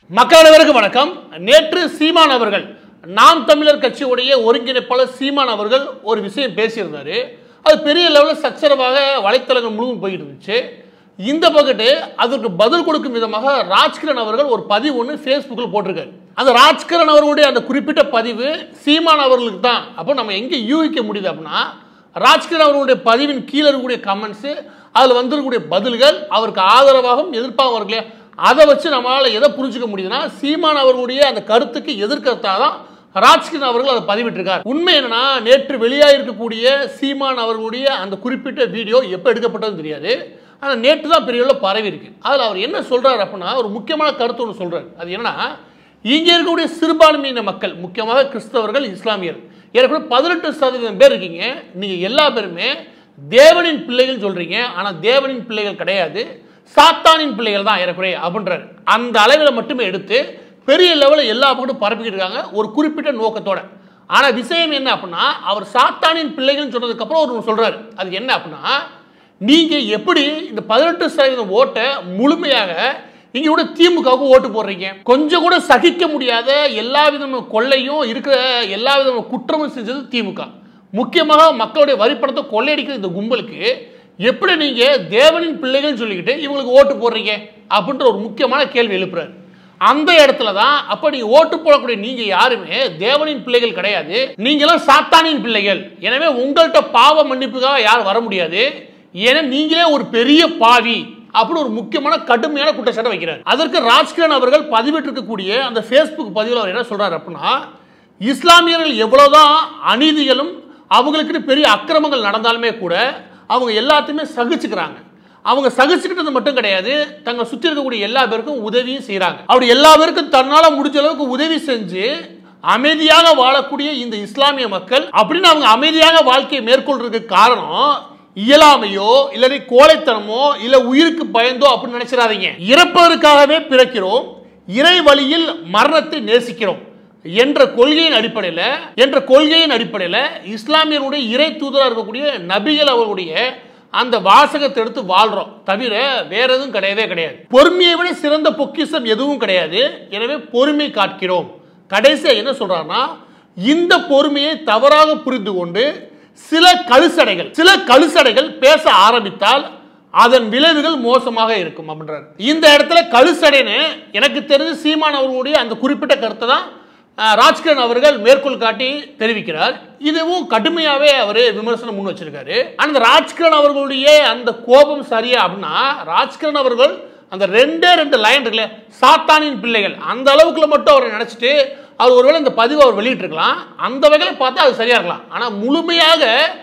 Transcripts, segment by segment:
மக்கள் அனைவருக்கும் வணக்கம் நேற்று சீமான் அவர்கள் நாம் தமிழர் கட்சியுடைய ஒருங்கிணைப்பாளர் சீமான் அவர்கள் ஒரு விஷயம் பேசியிருந்தாரு அது பெரிய லெவலில் சச்சரவாக வலைத்தளங்கள் முழுவதும் போயிட்டு இருந்துச்சு இந்த பக்கத்து அதற்கு பதில் கொடுக்கும் விதமாக ராஜ்கிரண் அவர்கள் ஒரு பதிவு ஒன்று ஃபேஸ்புக்கில் போட்டிருக்காரு அந்த ராஜ்கிரண் அவர்களுடைய அந்த குறிப்பிட்ட பதிவு சீமான் அவர்களுக்கு தான் அப்போ நம்ம எங்கே யூகிக்க முடியுது அப்படின்னா ராஜ்கிரண் அவர்களுடைய பதிவின் கீழே இருக்கக்கூடிய கமெண்ட்ஸு அதில் வந்திருக்கக்கூடிய பதில்கள் அவருக்கு ஆதரவாகவும் எதிர்ப்பாகவும் இருக்கு இல்லையா அதை வச்சு நம்மளால் எதை புரிஞ்சுக்க முடியுதுன்னா சீமான் அவர்களுடைய அந்த கருத்துக்கு எதிர்கருத்தாக தான் ராஜ்கிரண் அவர்கள் அதை பதிவிட்டிருக்கார் உண்மை என்னன்னா நேற்று வெளியாகிருக்கக்கூடிய சீமான் அவர்களுடைய அந்த குறிப்பிட்ட வீடியோ எப்போ எடுக்கப்பட்டதுன்னு தெரியாது ஆனால் நேற்று தான் பெரிய அளவில் பரவி இருக்கு அதில் அவர் என்ன சொல்றாரு அப்படின்னா ஒரு முக்கியமான கருத்து ஒன்று சொல்றாரு அது என்னன்னா இங்கே இருக்கக்கூடிய சிறுபான்மையின மக்கள் முக்கியமாக கிறிஸ்தவர்கள் இஸ்லாமியர் ஏற்கனவே பதினெட்டு சதவீதம் பேர் இருக்கீங்க நீங்கள் எல்லா பேருமே தேவனின் பிள்ளைகள் சொல்றீங்க ஆனால் தேவனின் பிள்ளைகள் கிடையாது சாத்தானின் பிள்ளைகள் தான் ஏறக்குறைய அப்படின்றாரு அந்த அளவில் மட்டுமே எடுத்து பெரிய லெவலில் எல்லா பக்கமும் பரப்பிக்கிட்டு இருக்காங்க ஒரு குறிப்பிட்ட நோக்கத்தோட ஆனால் விஷயம் என்ன அப்படின்னா அவர் சாத்தானின் பிள்ளைகள்னு சொன்னதுக்கப்புறம் அவர் சொல்றாரு அது என்ன அப்படின்னா நீங்கள் எப்படி இந்த பதினெட்டு சதவீதம் ஓட்டை முழுமையாக இங்க கூட திமுகவுக்கு ஓட்டு போடுறீங்க கொஞ்சம் கூட சகிக்க முடியாத எல்லா விதமான கொள்ளையும் இருக்கிற எல்லா விதமான குற்றமும் செஞ்சது திமுக முக்கியமாக மக்களுடைய வரிப்பணத்தை கொள்ளையடிக்கிற இந்த கும்பலுக்கு எப்படி நீங்க தேவனின் பிள்ளைகள்னு சொல்லிக்கிட்டு இவங்களுக்கு ஓட்டு போடுறீங்க அப்படின்ற ஒரு முக்கியமான கேள்வி எழுப்புறாரு அந்த இடத்துல தான் அப்ப நீங்க ஓட்டு போடக்கூடிய நீங்க யாருமே தேவனின் பிள்ளைகள் கிடையாது நீங்களாம் சாத்தானின் பிள்ளைகள் எனவே உங்கள்கிட்ட பாவ மன்னிப்புக்காக யாரும் வர முடியாது ஏன்னா நீங்களே ஒரு பெரிய பாவி அப்படின்னு ஒரு முக்கியமான கடுமையான குற்றச்சாட்டை வைக்கிறார் அதற்கு ராஜ்கிரண் அவர்கள் பதிவிட்டிருக்கக்கூடிய அந்த ஃபேஸ்புக் பதிவில் அவர் என்ன சொல்றாரு அப்படின்னா இஸ்லாமியர்கள் எவ்வளவுதான் அநீதிகளும் அவங்களுக்குன்னு பெரிய அக்கிரமங்கள் நடந்தாலுமே கூட அவங்க எல்லாத்தையுமே சகிச்சுக்கிறாங்க அவங்க சகிச்சுக்கிட்டது மட்டும் கிடையாது தங்க சுற்றி இருக்கக்கூடிய எல்லா பேருக்கும் உதவியும் செய்கிறாங்க அப்படி எல்லா பேருக்கும் தன்னால் முடிஞ்ச அளவுக்கு உதவி செஞ்சு அமைதியாக வாழக்கூடிய இந்த இஸ்லாமிய மக்கள் அப்படின்னு அவங்க அமைதியாக வாழ்க்கையை மேற்கொள்றதுக்கு காரணம் இயலாமையோ இல்லை கோழைத்தனமோ இல்லை உயிருக்கு பயந்தோ அப்படின்னு நினைச்சிடாதீங்க இறப்பதற்காகவே பிறக்கிறோம் இறை வழியில் மரணத்தை நேசிக்கிறோம் என்ற கொள்கையின் அடிப்படையில் என்ற கொள்கையின் அடிப்படையில் இஸ்லாமியருடைய இறை தூதராக இருக்கக்கூடிய நபிகள் அவர்களுடைய அந்த வாசகத்தை எடுத்து வாழ்றோம் தவிர வேற எதுவும் கிடையவே கிடையாது பொறுமையை விட சிறந்த பொக்கிஷம் எதுவும் கிடையாது எனவே பொறுமை காட்கிறோம் கடைசியா என்ன சொல்றாருன்னா இந்த பொறுமையை தவறாக புரிந்து கொண்டு சில கழுசடைகள் சில கழுசடைகள் பேச ஆரம்பித்தால் அதன் விளைவுகள் மோசமாக இருக்கும் அப்படின்றார் இந்த இடத்துல கழுசடைன்னு எனக்கு தெரிஞ்சு சீமான் அவர்களுடைய அந்த குறிப்பிட்ட கருத்தை தான் அஹ், ராஜ்கிரண் அவர்கள் மேற்கோள் காட்டி தெரிவிக்கிறார் இதுவும் கடுமையாவே அவர் விமர்சனம் முன் வச்சிருக்காரு அந்த ராஜ்கிரண் அவர்களுடைய அந்த கோபம் சரியா அப்படின்னா ராஜ்கிரண் அவர்கள் அந்த ரெண்டே ரெண்டு லைன் இருக்குல்ல சாத்தானின் பிள்ளைகள் அந்த அளவுக்குள்ள மட்டும் அவரை நினைச்சிட்டு அவர் ஒருவேளை இந்த பதிவை அவர் வெளியிட்டிருக்கலாம் அந்த வகையில் பார்த்தா அது சரியா இருக்கலாம் ஆனால் முழுமையாக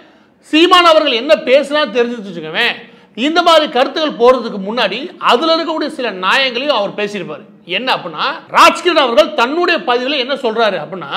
சீமான் அவர்கள் என்ன பேசினா தெரிஞ்சு வச்சுக்கோங்க இந்த மாதிரி கருத்துக்கள் போறதுக்கு முன்னாடி அதுல இருக்கக்கூடிய சில நியாயங்களையும் அவர் பேசியிருப்பாரு என்ன அப்படின்னா ராஜ்கிரண் அவர்கள் தன்னுடைய பதிவில் என்ன சொல்றாரு அப்படின்னா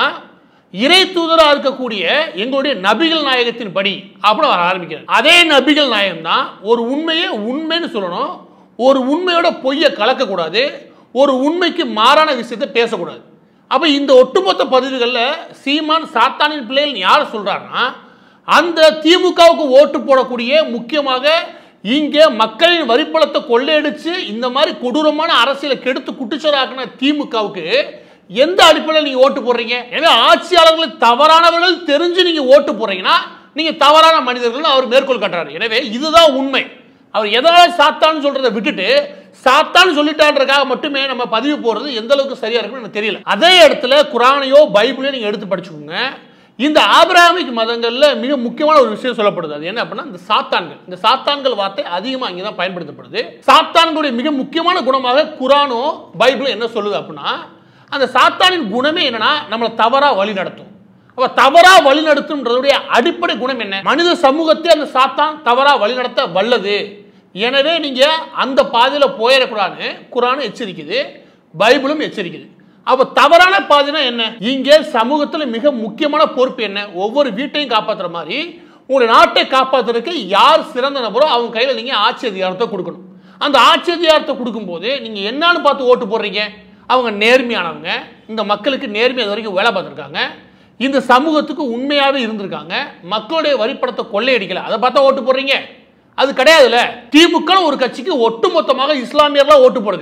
இறை தூதராக இருக்கக்கூடிய எங்களுடைய நபிகள் நாயகத்தின் படி அப்படின்னு அவர் ஆரம்பிக்கிறார் அதே நபிகள் நாயகம் தான் ஒரு உண்மையை உண்மைன்னு சொல்லணும் ஒரு உண்மையோட பொய்யை கலக்கக்கூடாது ஒரு உண்மைக்கு மாறான விஷயத்தை பேசக்கூடாது அப்ப இந்த ஒட்டுமொத்த பதிவுகளில் சீமான் சாத்தானின் பிள்ளைகள் யார் சொல்றாருன்னா அந்த திமுகவுக்கு ஓட்டு போடக்கூடிய முக்கியமாக இங்கே மக்களின் வரிப்பணத்தை கொள்ளையடிச்சு இந்த மாதிரி கொடூரமான அரசியலை கெடுத்து குட்டிச்சோராக்கின திமுகவுக்கு எந்த அடிப்படையில் நீங்க ஓட்டு போடுறீங்க எனவே ஆட்சியாளர்கள் தவறானவர்கள் தெரிஞ்சு நீங்க ஓட்டு போடுறீங்கன்னா நீங்க தவறான மனிதர்கள் அவர் மேற்கோள் காட்டுறாரு எனவே இதுதான் உண்மை அவர் எதனால சாத்தான்னு சொல்றதை விட்டுட்டு சாத்தான்னு சொல்லிட்டான்றதுக்காக மட்டுமே நம்ம பதிவு போறது எந்த அளவுக்கு சரியா இருக்குன்னு எனக்கு தெரியல அதே இடத்துல குரானையோ பைபிளையோ நீங்க எடுத்து படிச்சுக்கோங்க இந்த ஆபிராமிக் மதங்கள்ல மிக முக்கியமான ஒரு விஷயம் சொல்லப்படுது அது என்ன அப்படின்னா இந்த சாத்தான்கள் இந்த சாத்தான்கள் வார்த்தை அதிகமாக இங்கே தான் பயன்படுத்தப்படுது சாத்தான்களுடைய மிக முக்கியமான குணமாக குரானோ பைபிளும் என்ன சொல்லுது அப்படின்னா அந்த சாத்தானின் குணமே என்னன்னா நம்மளை தவறா வழி நடத்தும் அப்ப தவறா வழி நடத்தும்ன்றதுடைய அடிப்படை குணம் என்ன மனித சமூகத்தை அந்த சாத்தான் தவறா வழிநடத்த வல்லது எனவே நீங்க அந்த பாதையில போயிடக்கூடாதுன்னு குரான் எச்சரிக்குது பைபிளும் எச்சரிக்குது அப்ப தவறான பாதைனா என்ன இங்கே சமூகத்துல மிக முக்கியமான பொறுப்பு என்ன ஒவ்வொரு வீட்டையும் காப்பாத்துற மாதிரி உங்களுடைய நாட்டை காப்பாத்துறதுக்கு யார் சிறந்த நபரோ அவங்க கையில நீங்க ஆட்சி அதிகாரத்தை கொடுக்கணும் அந்த ஆட்சி அதிகாரத்தை கொடுக்கும்போது நீங்க என்னன்னு பார்த்து ஓட்டு போடுறீங்க அவங்க நேர்மையானவங்க இந்த மக்களுக்கு நேர்மை அது வரைக்கும் வேலை பார்த்துருக்காங்க இந்த சமூகத்துக்கு உண்மையாவே இருந்திருக்காங்க மக்களுடைய வரிப்படத்தை கொள்ளையடிக்கல அதை பார்த்தா ஓட்டு போடுறீங்க அது கிடையாதுல்ல திமுக ஒரு கட்சிக்கு ஒட்டுமொத்தமாக இஸ்லாமியர்லாம் ஓட்டு போடுங்க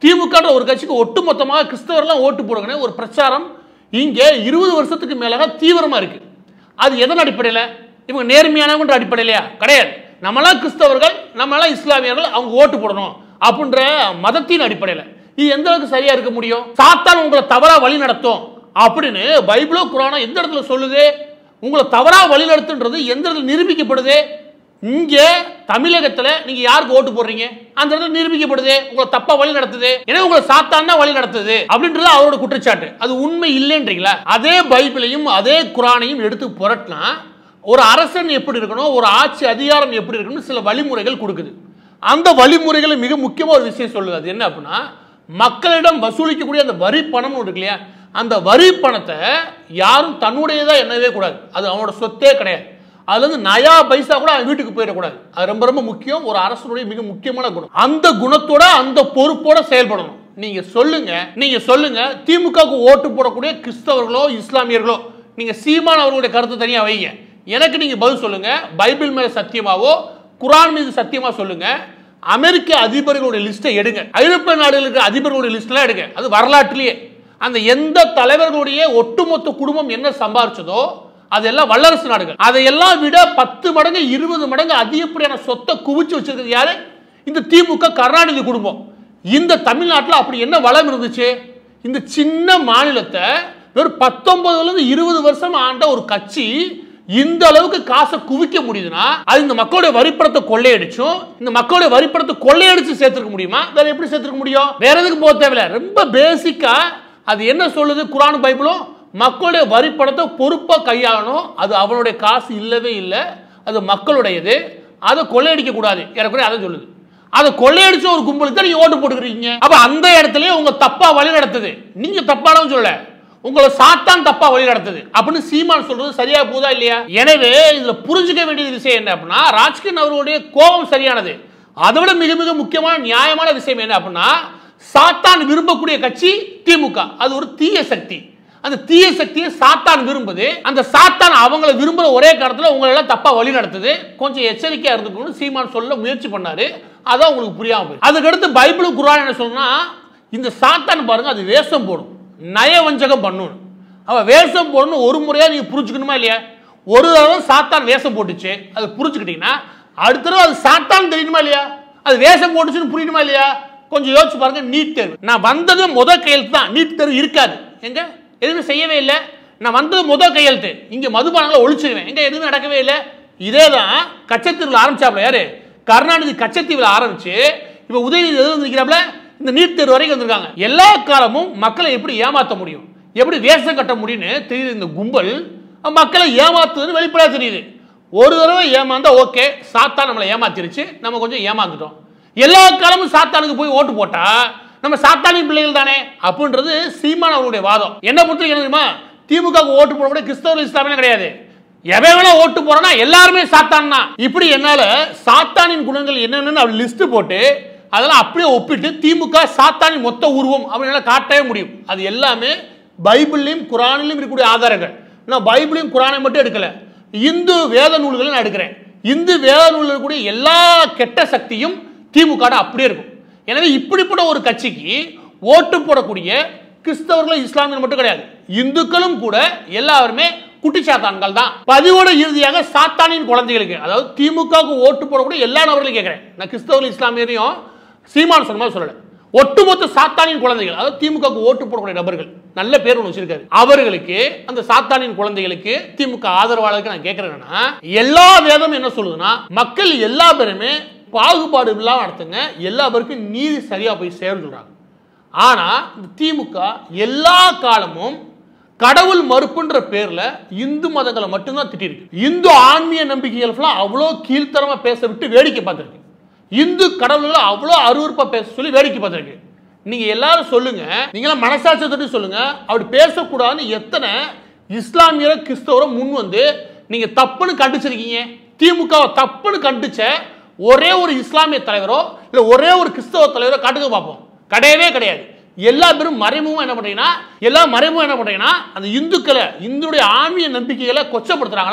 திமுக ஒரு கட்சிக்கு ஒட்டுமொத்தமாக கிறிஸ்தவர்லாம் ஓட்டு போடுங்கன்னு ஒரு பிரச்சாரம் இங்கே இருபது வருஷத்துக்கு மேலாக தீவிரமா இருக்கு அது எதன் அடிப்படையில் இவங்க நேர்மையானவன்ற அடிப்படையிலையா கிடையாது நம்மளாம் கிறிஸ்தவர்கள் நம்மளாம் இஸ்லாமியர்கள் அவங்க ஓட்டு போடணும் அப்படின்ற மதத்தின் அடிப்படையில் இது எந்த அளவுக்கு சரியா இருக்க முடியும் சாத்தான் உங்களை தவறா வழி நடத்தும் அப்படின்னு பைபிளோ குரானோ எந்த இடத்துல சொல்லுது உங்களை தவறா வழி நடத்துன்றது எந்த இடத்துல நிரூபிக்கப்படுது இங்க தமிழகத்துல நீங்க யாருக்கு ஓட்டு போடுறீங்க அந்த இடத்துல நிரூபிக்கப்படுது உங்களை தப்பா வழி நடத்துது ஏன்னா உங்களை சாத்தான் தான் வழி நடத்துது அப்படின்றது அவரோட குற்றச்சாட்டு அது உண்மை இல்லைன்றீங்களா அதே பைபிளையும் அதே குரானையும் எடுத்து புரட்டினா ஒரு அரசன் எப்படி இருக்கணும் ஒரு ஆட்சி அதிகாரம் எப்படி இருக்கணும் சில வழிமுறைகள் கொடுக்குது அந்த வழிமுறைகளை மிக முக்கியமா ஒரு விஷயம் சொல்லுது அது என்ன அப்படின்னா மக்களிடம் வசூலிக்கக்கூடிய அந்த வரி பணம் இருக்கு இல்லையா அந்த வரி பணத்தை யாரும் தன்னுடையதா எண்ணவே கூடாது அது அவனோட சொத்தே கிடையாது அதுல இருந்து நயா பைசா கூட அவன் வீட்டுக்கு போயிடக்கூடாது அது ரொம்ப ரொம்ப முக்கியம் ஒரு அரசனுடைய மிக முக்கியமான குணம் அந்த குணத்தோட அந்த பொறுப்போட செயல்படணும் நீங்க சொல்லுங்க நீங்க சொல்லுங்க திமுகவுக்கு ஓட்டு போடக்கூடிய கிறிஸ்தவர்களோ இஸ்லாமியர்களோ நீங்க சீமான் அவர்களுடைய கருத்தை தனியா வைங்க எனக்கு நீங்க பதில் சொல்லுங்க பைபிள் மேல சத்தியமாவோ குரான் மீது சத்தியமா சொல்லுங்க அமெரிக்க அதிபர்களுடைய லிஸ்ட்டை எடுங்க ஐரோப்பிய நாடுகளுக்கு அதிபர்களுடைய லிஸ்ட்லாம் எடுங்க அது வரலாற்றிலேயே அந்த எந்த தலைவர்களுடைய ஒட்டுமொத்த குடும்பம் என்ன சம்பாரிச்சதோ அதெல்லாம் வல்லரசு நாடுகள் அதையெல்லாம் விட பத்து மடங்கு இருபது மடங்கு அதிகப்படியான சொத்தை குவிச்சு வச்சிருக்கிறது யாரு இந்த திமுக கருணாநிதி குடும்பம் இந்த தமிழ்நாட்டில் அப்படி என்ன வளம் இருந்துச்சு இந்த சின்ன மாநிலத்தை வெறும் பத்தொன்பதுல இருந்து இருபது வருஷம் ஆண்ட ஒரு கட்சி இந்த அளவுக்கு காசை குவிக்க முடியுதுன்னா அது இந்த மக்களுடைய வரிப்பணத்தை கொள்ளையடிச்சும் இந்த மக்களுடைய வரிப்பணத்தை கொள்ளையடிச்சு சேர்த்துக்க முடியுமா வேற எப்படி சேர்த்துக்க முடியும் வேற எதுக்கு போக தேவையில்ல ரொம்ப பேசிக்கா அது என்ன சொல்லுது குரான் பைபிளும் மக்களுடைய வரிப்பணத்தை பொறுப்பா கையாளணும் அது அவனுடைய காசு இல்லவே இல்லை அது மக்களுடையது அதை கொள்ளையடிக்க கூடாது ஏறக்குறைய அதை சொல்லுது அதை கொள்ளையடிச்ச ஒரு கும்பலுக்கு தான் நீங்க ஓட்டு போட்டுக்கிறீங்க அப்ப அந்த இடத்துலயே உங்க தப்பா வழி நடத்துது நீங்க தப்பானவங்க சொல்லல உங்களை சாத்தான் தப்பா வழி நடத்துது அப்படின்னு சீமான் சொல்றது சரியா போதா இல்லையா எனவே இதுல புரிஞ்சுக்க வேண்டிய விஷயம் என்ன அப்படின்னா ராஜ்கிரண் அவர்களுடைய கோபம் சரியானது அதை விட மிக மிக முக்கியமான நியாயமான விஷயம் என்ன அப்படின்னா சாத்தான் விரும்பக்கூடிய கட்சி திமுக அது ஒரு தீய சக்தி அந்த தீய சக்தியை சாத்தான் விரும்புது அந்த சாத்தான் அவங்களை விரும்புற ஒரே காலத்துல உங்களை எல்லாம் தப்பா வழி நடத்துது கொஞ்சம் எச்சரிக்கையா இருந்துக்கணும்னு சீமான் சொல்ல முயற்சி பண்ணாரு அதான் உங்களுக்கு புரியாம போயிடுச்சு. அதுக்கடுத்து பைபிளும் குரான் என்ன சொல்லுன்னா இந்த சாத்தான் பாருங்க அது வேஷம் போடும் நயவஞ்சகம் பண்ணும் அவன் வேஷம் போடணும் ஒரு முறையா நீங்க புரிஞ்சுக்கணுமா இல்லையா ஒரு தடவை சாத்தான் வேஷம் போட்டுச்சு அது புரிஞ்சுக்கிட்டீங்கன்னா அடுத்த தடவை அது சாத்தான் தெரியணுமா இல்லையா அது வேஷம் போட்டுச்சுன்னு புரியணுமா இல்லையா கொஞ்சம் யோசிச்சு பாருங்க நீட் தேர்வு நான் வந்தது முதல் கையெழுத்து தான் நீட் தேர்வு இருக்காது எங்க எதுவுமே செய்யவே இல்லை நான் வந்தது முதல் கையெழுத்து இங்க மதுபானங்களை ஒழிச்சிருவேன் எங்க எதுவுமே நடக்கவே இல்லை இதே தான் கச்சத்தீவில் ஆரம்பிச்சாப்ல யாரு கருணாநிதி கச்சத்தீவில் ஆரம்பிச்சு இப்ப உதயநிதி எது வந்திருக்கிறாப்ல இந்த நீட் தேர்வு வரைக்கும் வந்திருக்காங்க எல்லா காலமும் மக்களை எப்படி ஏமாத்த முடியும் எப்படி வேஷம் கட்ட முடியும்னு தெரியுது இந்த கும்பல் மக்களை ஏமாத்துதுன்னு வெளிப்படையா தெரியுது ஒரு தடவை ஏமாந்தா ஓகே சாத்தா நம்மளை ஏமாத்திருச்சு நம்ம கொஞ்சம் ஏமாந்துட்டோம் எல்லா காலமும் சாத்தானுக்கு போய் ஓட்டு போட்டா நம்ம சாத்தானின் பிள்ளைகள் தானே அப்படின்றது சீமான் அவருடைய வாதம் என்ன பொறுத்த வரைக்கும் என்ன தெரியுமா திமுக ஓட்டு போட கிறிஸ்தவ இஸ்லாமியம் கிடையாது எவன் வேணா ஓட்டு போறானா எல்லாருமே சாத்தான் தான் இப்படி என்னால சாத்தானின் குணங்கள் என்னென்னு அவர் லிஸ்ட் போட்டு அதெல்லாம் அப்படியே ஒப்பிட்டு திமுக சாத்தானின் மொத்த உருவம் அப்படின்னு காட்டவே முடியும் அது எல்லாமே பைபிள்லையும் குரானிலும் இருக்கக்கூடிய ஆதாரங்கள் நான் பைபிளையும் குரானை மட்டும் எடுக்கல இந்து வேத நூல்களை நான் எடுக்கிறேன் இந்து வேத நூலில் இருக்கக்கூடிய எல்லா கெட்ட சக்தியும் திமுக அப்படியே இருக்கும் எனவே இப்படிப்பட்ட ஒரு கட்சிக்கு ஓட்டு போடக்கூடிய கிறிஸ்தவர்கள் இஸ்லாமியர் மட்டும் கிடையாது இந்துக்களும் கூட எல்லாருமே குட்டிச்சாத்தான்கள் தான் பதிவோட இறுதியாக சாத்தானின் குழந்தைகளுக்கு அதாவது திமுகவுக்கு ஓட்டு போடக்கூடிய எல்லா நபர்களையும் கேட்கிறேன் நான் கிறிஸ்தவர்கள் இஸ்லாமியரையும் சீமான் சொன்ன மாதிரி சொல்லல ஒட்டுமொத்த சாத்தானின் குழந்தைகள் அதாவது திமுகவுக்கு ஓட்டு போடக்கூடிய நபர்கள் நல்ல பேர் ஒன்று வச்சிருக்காரு அவர்களுக்கு அந்த சாத்தானின் குழந்தைகளுக்கு திமுக ஆதரவாளருக்கு நான் கேட்கிறேன்னா எல்லா வேதமும் என்ன சொல்லுதுன்னா மக்கள் எல்லா பேருமே பாகுபாடு இல்லாம நடத்துங்க எல்லா பேருக்கும் நீதி சரியா போய் சேரும் சொல்றாங்க ஆனா இந்த திமுக எல்லா காலமும் கடவுள் மறுப்புன்ற பேர்ல இந்து மதங்களை மட்டும்தான் திட்டிருக்கு இந்து ஆன்மீக நம்பிக்கைகள் ஃபுல்லா அவ்வளோ கீழ்த்தரமா பேச விட்டு வேடிக்கை பார்த்திருக்கு இந்து கடவுள்களை அவ்வளோ அருவருப்பா பேச சொல்லி வேடிக்கை பார்த்திருக்கு நீங்க எல்லாரும் சொல்லுங்க நீங்களாம் மனசாட்சியை தொட்டு சொல்லுங்க அப்படி பேசக்கூடாதுன்னு எத்தனை இஸ்லாமியர கிறிஸ்தவரை முன் வந்து நீங்க தப்புன்னு கண்டிச்சிருக்கீங்க திமுக தப்புன்னு கண்டிச்ச ஒரே ஒரு இஸ்லாமிய தலைவரோ இல்ல ஒரே ஒரு கிறிஸ்தவ தலைவரோ காட்டுக்க பார்ப்போம் கிடையவே கிடையாது எல்லா பேரும் மறைமுகமா என்ன பண்றீங்கன்னா எல்லா மறைமுகம் என்ன பண்றீங்கன்னா அந்த இந்துக்களை இந்துடைய ஆன்மீக நம்பிக்கைகளை கொச்சப்படுத்துறாங்களே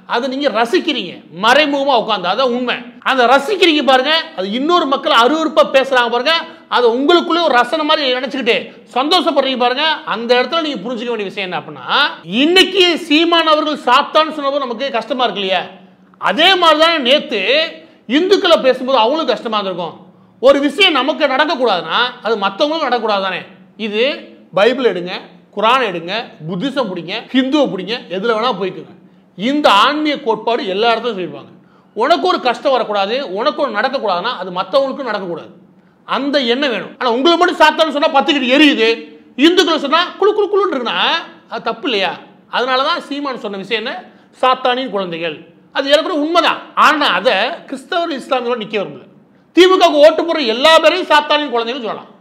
அதை நீங்க ரசிக்கிறீங்க மறைமுகமா உட்காந்து அதான் உண்மை அந்த ரசிக்கிறீங்க பாருங்க அது இன்னொரு மக்கள் அருவருப்பா பேசுறாங்க பாருங்க அதை உங்களுக்குள்ளே ஒரு ரசனை மாதிரி நினைச்சுக்கிட்டு சந்தோஷப்படுறீங்க பாருங்க அந்த இடத்துல நீங்க புரிஞ்சுக்க வேண்டிய விஷயம் என்ன அப்படின்னா இன்னைக்கு சீமான் அவர்கள் சாத்தான்னு சொன்னபோது நமக்கு கஷ்டமா இருக்கு இல்லையா அதே மாதிரி தான் நேத்து இந்துக்களை பேசும்போது அவங்களும் கஷ்டமா இருந்திருக்கும் ஒரு விஷயம் நமக்கு நடக்கக்கூடாதுன்னா அது மற்றவங்களுக்கும் நடக்கக்கூடாது தானே இது பைபிள் எடுங்க குரான் எடுங்க புத்திசம் பிடிங்க ஹிந்துவை பிடிங்க எதில் வேணால் போய்க்குங்க இந்த ஆன்மீக கோட்பாடு எல்லா இடத்துலையும் சொல்லியிருப்பாங்க உனக்கு ஒரு கஷ்டம் வரக்கூடாது உனக்கு ஒரு நடக்கக்கூடாதுன்னா அது மற்றவங்களுக்கும் நடக்கக்கூடாது அந்த எண்ணம் வேணும் ஆனால் உங்களுக்கு மட்டும் சாத்தான்னு சொன்னால் பத்துக்கிட்டு எரியுது இந்துக்களை சொன்னால் குழு குழு குழுன்னு இருக்குன்னா அது தப்பு இல்லையா அதனால தான் சீமான் சொன்ன விஷயம் என்ன சாத்தானின் குழந்தைகள் அது ஏற்கனவே உண்மைதான் ஆனால் அதை கிறிஸ்தவர் இஸ்லாமியோட நிற்க விரும்பல திமுக ஓட்டு போடுற எல்லா பேரையும் சாத்தானின் குழந்தைகள் சொல்லலாம்